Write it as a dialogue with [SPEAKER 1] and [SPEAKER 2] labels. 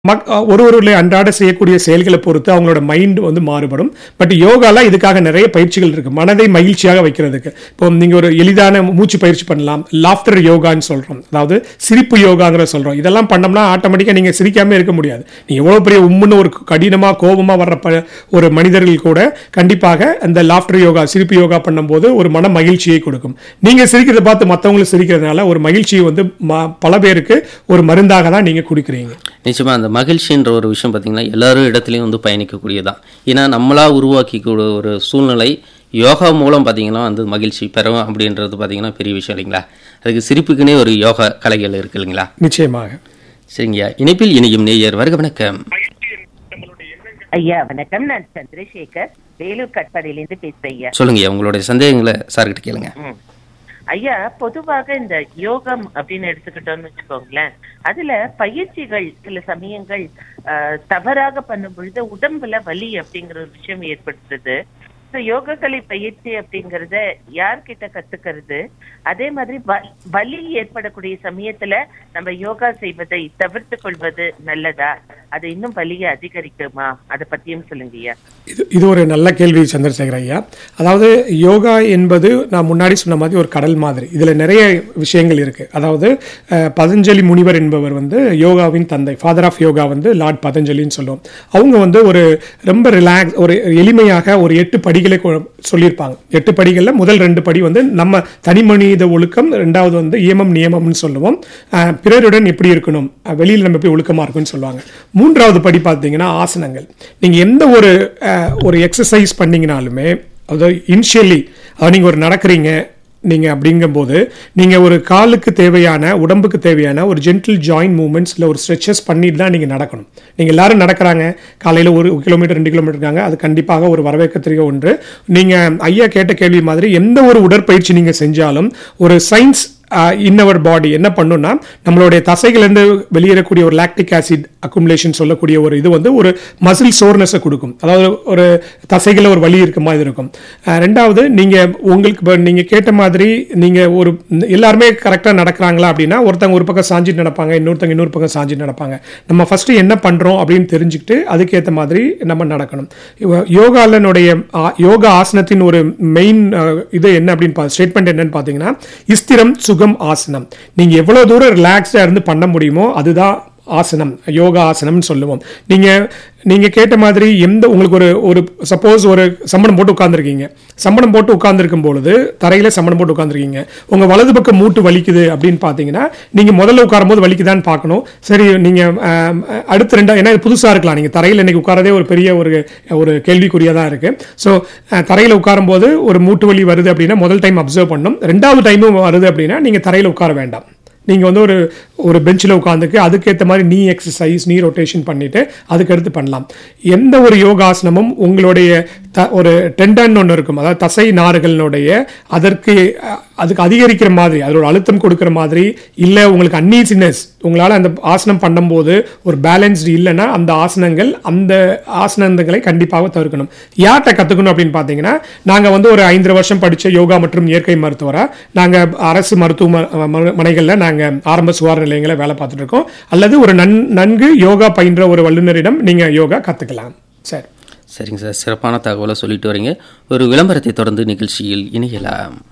[SPEAKER 1] மக் ஒரு ஒரு அன்றாட செய்யக்கூடிய செயல்களை பொறுத்து அவங்களோட மைண்ட் வந்து மாறுபடும் பட் யோகால இதுக்காக நிறைய பயிற்சிகள் இருக்கு மனதை மகிழ்ச்சியாக வைக்கிறதுக்கு இப்போ நீங்க ஒரு எளிதான மூச்சு பயிற்சி பண்ணலாம் லாஃப்டர் யோகான்னு சொல்றோம் அதாவது சிரிப்பு யோகாங்கிற சொல்றோம் இதெல்லாம் பண்ணோம்னா ஆட்டோமேட்டிக்கா நீங்க சிரிக்காம இருக்க முடியாது நீங்க எவ்வளவு பெரிய உம்முன்னு ஒரு கடினமா கோபமா வர்ற ப- ஒரு மனிதர்கள் கூட கண்டிப்பாக அந்த லாஃப்டர் யோகா சிரிப்பு யோகா பண்ணும்போது ஒரு மன மகிழ்ச்சியை கொடுக்கும் நீங்க சிரிக்கிறத பார்த்து மற்றவங்களும் சிரிக்கிறதுனால ஒரு மகிழ்ச்சியை வந்து ம- பல பேருக்கு ஒரு மருந்தாக தான் நீங்க கொடுக்குறீங்க
[SPEAKER 2] நிச்சயமா அந்த மகிழ்ச்சின்ற ஒரு விஷயம் பார்த்தீங்கன்னா எல்லாரும் இடத்துலையும் வந்து பயணிக்கக்கூடியதான் ஏன்னா நம்மளா உருவாக்கிக்கூடிய ஒரு சூழ்நிலை யோகா மூலம் பார்த்தீங்கன்னா வந்து மகிழ்ச்சி பெறும் அப்படின்றது பார்த்தீங்கன்னா பெரிய விஷயம் இல்லைங்களா அதுக்கு சிரிப்புக்குன்னே ஒரு யோகா கலைகள் இருக்கு இல்லைங்களா
[SPEAKER 1] நிச்சயமாக
[SPEAKER 2] சரிங்கய்யா இணைப்பில் இணையும் நேயர் வருக வணக்கம்
[SPEAKER 3] ஐயா வணக்கம் நான் சந்திரசேகர் வேலூர் கட்பாடியிலேருந்து பேசுறேன் ஐயா
[SPEAKER 2] சொல்லுங்கய்யா உங்களுடைய சந்தேகங்களை சார்கிட்ட கேளுங்க
[SPEAKER 3] ம். ஐயா பொதுவாக இந்த யோகம் அப்படின்னு எடுத்துக்கிட்டோம்னு வச்சுக்கோங்களேன் அதுல பயிற்சிகள் சில சமயங்கள் ஆஹ், தவறாக பண்ணும் பொழுது உடம்புல வலி அப்படிங்கிற ஒரு விஷயம் ஏற்படுத்துது ஸோ யோகக்கலை பயிற்சி அப்படிங்கறத யார்கிட்ட கத்துக்கிறது அதே மாதிரி வ- வலி ஏற்படக்கூடிய சமயத்துல நம்ம யோகா செய்வதை தவிர்த்து கொள்வது நல்லதா அது இன்னும் வலியை அதிகரிக்குமா அதை பத்தியும் சொல்லுங்க ஐயா
[SPEAKER 1] இது இது ஒரு நல்ல கேள்வி சந்திரசேகர் ஐயா அதாவது யோகா என்பது நான் முன்னாடி சொன்ன மாதிரி ஒரு கடல் மாதிரி இதில் நிறைய விஷயங்கள் இருக்கு அதாவது அஹ், பதஞ்சலி முனிவர் என்பவர் வந்து யோகாவின் தந்தை ஃபாதர் ஆஃப் யோகா வந்து லார்ட் பதஞ்சலின்னு சொல்லுவோம் அவங்க வந்து ஒரு ரொம்ப ரிலாக்ஸ் ஒரு எளிமையாக ஒரு எட்டு படிகளை கொ- சொல்லியிருப்பாங்க எட்டு படிகளில் முதல் ரெண்டு படி வந்து நம்ம தனி மனித ஒழுக்கம் ரெண்டாவது வந்து இயமம் நியமம்னு சொல்லுவோம் அஹ், பிறருடன் எப்படி இருக்கணும் அஹ், வெளியில் நம்ம எப்படி ஒழுக்கமாக இருக்கும்னு சொல்லுவாங்க மூன்றாவது படி பார்த்தீங்கன்னா ஆசனங்கள் நீங்கள் எந்த ஒரு அஹ், ஒரு எக்ஸசைஸ் பண்ணீங்கனாலுமே அதாவது இனிஷியலி அதாவது நீங்கள் ஒரு நடக்கிறீங்க நீங்க அப்படிங்கும்போது நீங்க ஒரு காலுக்கு தேவையான உடம்புக்கு தேவையான ஒரு ஜென்டில் ஜாயின் மூவ்மெண்ட்ஸ் இல்லை ஒரு ஸ்ட்ரெச்சஸ் பண்ணிட்டு தான் நீங்க நடக்கணும் நீங்க எல்லாரும் நடக்கிறாங்க காலையில ஒரு கிலோமீட்டர் ரெண்டு கிலோமீட்டர் இருக்காங்க அது கண்டிப்பாக ஒரு வரவேற்கத்தக்க ஒன்று நீங்க ஐயா கேட்ட கேள்வி மாதிரி எந்த ஒரு உடற்பயிற்சி நீங்க செஞ்சாலும் ஒரு சயின்ஸ் இன் அவர் பாடி என்ன பண்ணும்னா நம்மளுடைய தசைகளிலிருந்து வெளியேறக்கூடிய ஒரு லாக்டிக் ஆசிட் அக்குமுலேஷன் சொல்லக்கூடிய ஒரு இது வந்து ஒரு மசில் சோர்னஸை கொடுக்கும் அதாவது ஒரு தசைகளில் ஒரு வலி இருக்க மாதிரி இருக்கும் அஹ் ரெண்டாவது நீங்க உங்களுக்கு இப்ப நீங்க கேட்ட மாதிரி நீங்க ஒரு எல்லாருமே கரெக்டாக நடக்கிறாங்களா அப்படின்னா ஒருத்தவங்க ஒரு பக்கம் சாஞ்சிட்டு நடப்பாங்க இன்னொருத்தவங்க இன்னொரு பக்கம் சாஞ்சிட்டு நடப்பாங்க நம்ம ஃபர்ஸ்ட் என்ன பண்றோம் அப்படின்னு தெரிஞ்சுக்கிட்டு அதுக்கேற்ற மாதிரி நம்ம நடக்கணும் இவ- யோகாலனுடைய ஆ- யோகா ஆசனத்தின் ஒரு மெயின் இது என்ன அப்படின்னு ஸ்டேட்மெண்ட் என்னன்னு பார்த்தீங்கன்னா இஸ்திரம் சுகம் ஆசனம் நீங்க எவ்வளவு தூரம் ரிலாக்ஸ்டா இருந்து பண்ண முடியுமோ அதுதான் ஆசனம் யோகா ஆசனம்னு சொல்லுவோம் நீங்க நீங்க கேட்ட மாதிரி எந்த உங்களுக்கு ஒரு ஒரு சப்போஸ் ஒரு சம்மணம் போட்டு உட்கார்ந்திருக்கீங்க சம்மணம் போட்டு உட்கார்ந்திருக்கும் பொழுது தரையில சம்மணம் போட்டு உட்கார்ந்திருக்கீங்க உங்க வலது பக்கம் மூட்டு வலிக்குது அப்படின்னு பாத்தீங்கன்னா நீங்க முதல்ல உட்காரும் போது வலிக்குதான்னு பார்க்கணும் சரி நீங்க ஆம், அடுத்த ரெண்டா ஏன்னா இது புதுசா இருக்கலாம் நீங்க தரையில இன்னைக்கு உட்காரதே ஒரு பெரிய ஒரு ஒரு கேள்விக்குறியா தான் இருக்கு ஸோ தரையில உட்காரும் போது ஒரு மூட்டு வலி வருது அப்படின்னா முதல் டைம் அப்சர்வ் பண்ணணும் ரெண்டாவது டைமும் வருது அப்படின்னா நீங்க தரையில உட்கார வேண்டாம் நீங்கள் வந்து ஒரு ஒரு பெஞ்சில் உட்காந்துக்கு அதுக்கேற்ற மாதிரி நீ எக்ஸசைஸ் நீ ரொட்டேஷன் பண்ணிட்டு அதுக்கடுத்து பண்ணலாம் எந்த ஒரு யோகாசனமும் உங்களுடைய த ஒரு டெண்டன் ஒன்று இருக்கும் அதாவது தசை நாறுகளினுடைய அதற்கு அஹ், அதுக்கு அதிகரிக்கிற மாதிரி அதோட அழுத்தம் கொடுக்கிற மாதிரி இல்லை உங்களுக்கு அன்னீசினஸ் உங்களால் அந்த ஆசனம் பண்ணும்போது ஒரு பேலன்ஸ்டு இல்லைன்னா அந்த ஆசனங்கள் அந்த ஆசனங்களை கண்டிப்பாக தவிர்க்கணும் யார்கிட்ட கற்றுக்கணும் அப்படின்னு பார்த்தீங்கன்னா நாங்கள் வந்து ஒரு ஐந்து வருஷம் படித்த யோகா மற்றும் இயற்கை மருத்துவராக நாங்கள் அரசு மருத்துவ மனைகளில் நாங்கள் ஆரம்ப சுகாதார நிலையங்களை வேலை பார்த்துட்டு இருக்கோம் அல்லது ஒரு நன் நன்கு யோகா பயின்ற ஒரு வல்லுநரிடம் நீங்கள் யோகா கற்றுக்கலாம் சரி
[SPEAKER 2] சரிங்க சார் சிறப்பான தகவலை சொல்லிட்டு வரீங்க ஒரு விளம்பரத்தை தொடர்ந்து நிகழ்ச்சியில் இணையலாம்